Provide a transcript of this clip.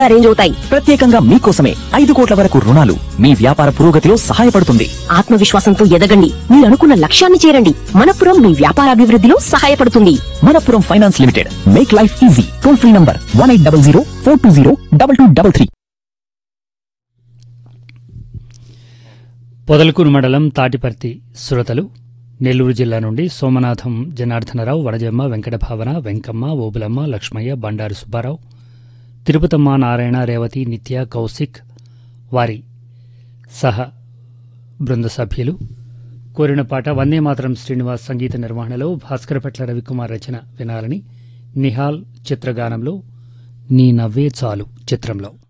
arrange అవుతాయి ప్రత్యేకంగా మీకోసమే ఐదు కోట్ల వరకు రుణాలు మీ వ్యాపార పురోగతిలో సహాయపడుతుంది ఆత్మవిశ్వాసంతో ఎదగండి మీరు అనుకున్న లక్ష్యాన్ని చేరండి మనపురం మీ వ్యాపారాభివృద్ధిలో సహాయపడుతుంది Manappuram finance limited make life easy toll free number one eight double zero four two zero double two double three Podalakuru మండలం తాటిపర్తి సురతలు నెల్లూరు జిల్లా నుండి సోమనాథం జనార్దనరావు వడజమ్మ వెంకట భావన వెంకమ్మ ఓబులమ్మ లక్ష్మయ్య బండారు సుబ్బారావు తిరుపతమ్మ నారాయణ రేవతి నిత్య కౌశిక్ వారి సహ బృంద సభ్యులు కోరిన పాట వందే మాతరం శ్రీనివాస్ సంగీత నిర్వహణలో భాస్కరపట్ల రవికుమార్ రచన వినాలని నిహాల్ చిత్రగానంలో నీ నవ్వే చాలు చిత్రంలో